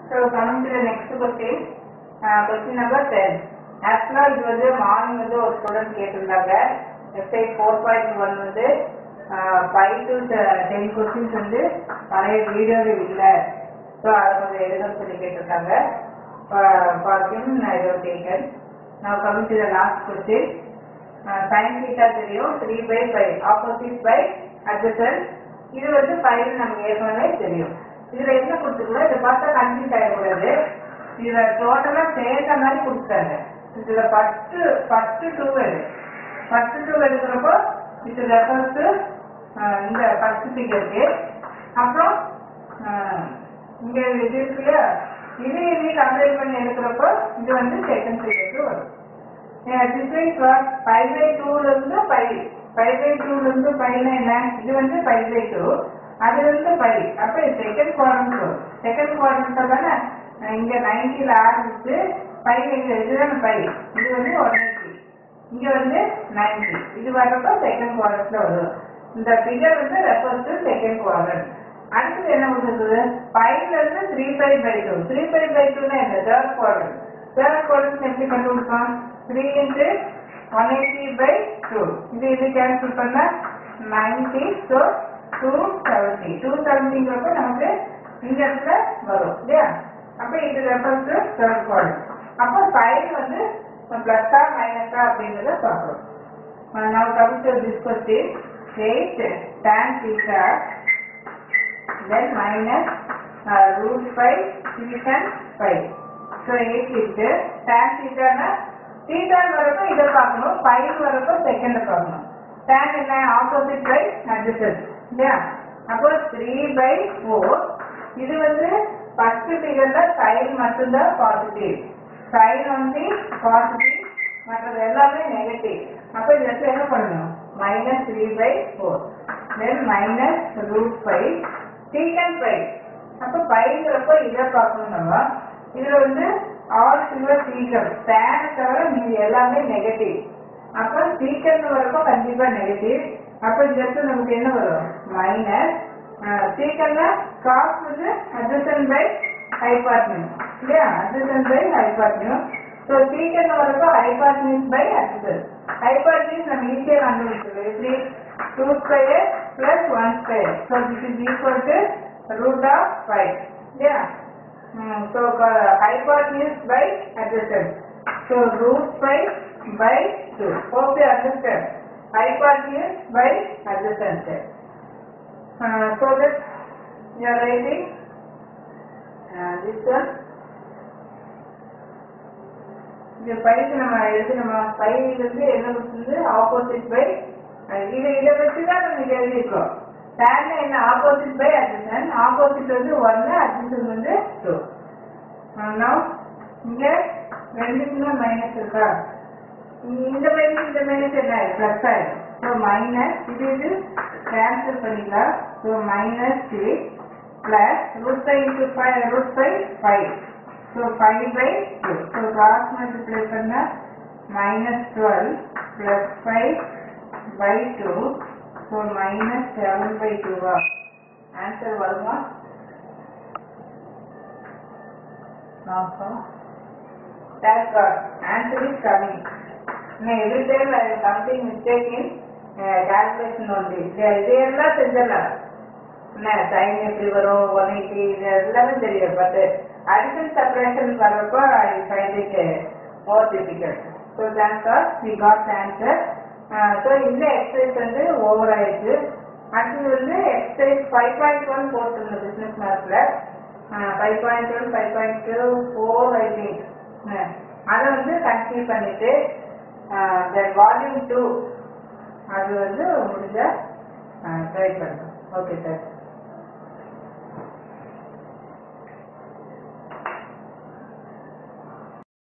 So coming to the next question, uh, question number ten. Actually இது வந்து morning வந்து ஒரு ஸ்டூடெண்ட் கேட்டிருந்தாங்க எக்ஸைஸ் ஃபோர் பாயிண்ட் ஒன் வந்து ஃபைவ் டு டென் கொஸ்டின்ஸ் வந்து பழைய வீடியோவில் இல்லை ஸோ அதை கொஞ்சம் எழுத சொல்லி கேட்டிருக்காங்க for him I don't taken நான் coming to the last question sine theta தெரியும் three by five opposite by adjacent இது வந்து ஃபைவ் நமக்கு ஏற்கனவே தெரியும் இதுல என்ன கொடுத்துருக்கோம் இதை பார்த்தா கன்ஃபியூஸ் ஆகக்கூடாது இதுல டோட்டலா சேர்ந்த மாதிரி கொடுத்தாங்க இதுல ஃபர்ஸ்ட் ஃபர்ஸ்ட் டூ எடு ஃபர்ஸ்ட் டூ எடுக்கிறப்போ இது ரெஃபரன்ஸ் இந்த ஃபர்ஸ்ட் ஃபிகருக்கு அப்புறம் ஆஹ், இங்க இது இருக்கு இல்லையா இது இது கம்பேர் பண்ணி எடுக்கிறப்போ இது வந்து செகண்ட் ஃபிகருக்கு வரும் டிஃபரன்ஸ் ஃபைவ் பை டூல இருந்து ஃபைவ் ஃபைவ் பை டூல இருந்து ஃபைவ்னா என்ன இது வந்து ஃபைவ் பை டூ அதுல இருந்து ஃபைவ் அப்ப செகண்ட் குவாட்ரண்ட் வரும் செகண்ட் குவாட்ரண்ட் தானே அஹ் இங்க நைன்டில ஆரம்பிச்சு ஃபைவ் இங்க இதுதானே ஃபைவ் இது வந்து ஒன் எயிட்டி இங்க வந்து நைன்டி இது வர்றப்ப செகண்ட் குவாட்ரண்ட்ல வரும் இந்த ஃபிகர் வந்து ரெஃபர்ஸ் டு செகண்ட் குவாட்ரண்ட் அடுத்தது என்ன பண்ணுறது ஃபைவ்ல இருந்து three five by two three five by டூனா என்ன தேர்ட் குவாட்ரண்ட் தேர்ட் குவாட்ரண்ட் எப்படி கண்டுபிடிப்போம் three into one eighty by two இது இது கேன்சல் பண்ணா ninety so two seventy two செவன்ட்டிங்கிறப்ப நமக்கு இந்த இடத்துல வரும் இல்லையா அப்போ இது ரெஃபர் டு தேர்ட் குவாட்ரண்ட் அப்போ ஃபைவ் வந்து ப்ளஸ்ஸா மைனஸா அப்படின்றத பார்க்குறோம் now come to this question 8 tan theta then minus uh, root 5 secant 5 so 8 is tan theta னா theta வரப்போ இதை பார்க்கணும் 5 வரப்போ செகண்ட் பார்க்கணும் tan என்ன ஆப்போசிட் பை adjacent இல்லையா அப்போ 3 பை 4 இது வந்து ஃபர்ஸ்ட் ஃபிகர்ல சைன் மட்டும்தான் பாசிட்டிவ் சைன் வந்து பாசிட்டிவ் மற்றது எல்லாமே நெகட்டிவ் அப்ப இந்த இடத்துல என்ன பண்ணணும் minus three by four then minus root five secant five அப்ப ஃபைவ்ங்கிறப்ப இதை பார்க்கணும் நம்ம இதுல வந்து ஆல் சில்வர் சீக்கம் டேனை தவிர மீதி எல்லாமே நெகட்டிவ் அப்ப சீக்கன் வரப்போ கண்டிப்பா நெகட்டிவ் அப்ப இந்த இடத்துல நமக்கு என்ன வரும் மைனஸ் சீக்கன்ல காஸ் வந்து அட்ஜசன் பை ஹைபார்ட்னியூஸ் இல்லையா அட்ஜசன் பை ஹைபார்ட்னியூஸ் ஸோ சீக்கன் வரப்போ ஹைபார்ட்னியூஸ் பை அட்ஜசன் ஹைபார்ட்னியூஸ் நம்ம ஈஸியாக கண்டுபிடிச்சிருக்கோம் எப்படி two square plus one square so this is equal to root of five இல்லையா so hypotenuse by adjacent so root five by two okay understand hypotenuse by adjacent. Uh, so that you are writing uh, this one. இது பைக்கு நம்ம எழுதணுமா by வந்து என்ன கொடுத்தது opposite by இதை இதை வச்சு தான் நம்ம இதை எழுதியிருக்கோம் டேன் என்ன ஆப்போசிட் பை அட்ஜசன் ஆப்போசிட் வந்து ஒன்னு அட்ஜசன் வந்து டூ நான் இங்க ரெண்டுக்குமே மைனஸ் இருக்கா இந்த மைனஸ் இந்த மைனஸ் என்ன பிளஸ் ஆயிடும் ஸோ மைனஸ் இது இது கேன்சல் பண்ணிக்கலாம் so minus six plus root five into five root five five so five by two so cross multiply பண்ண minus twelve plus five by two so minus seven by டூவா answer வருமா ஆஹா Thank God. Answer is coming. Now, every time I have something mistake in uh, calculation only. இது- இதையெல்லாம் செஞ்சிடலாம் என்ன sign எப்படி வரும் ஒன் எயிட்டி இது எல்லாமே தெரியும் பட் அடிஷன் செப்பரேஷன் வர்றப்போ I find it more difficult so thank God we got answer so இந்த எக்ஸசைஸ் வந்து ஓவர் ஆயிடுச்சு அடுத்தது வந்து எக்ஸசைஸ் ஃபைவ் பாயிண்ட் ஒன் போட்டிருந்தோம் பிஸ்னஸ் மேத்ஸில் five point one five point two four I think அதை வந்து கண்டினியூ பண்ணிட்டு தென் வால்யூம் டூ அது வந்து முடிஞ்ச ட்ரை பண்ணுறோம் ஓகே சார்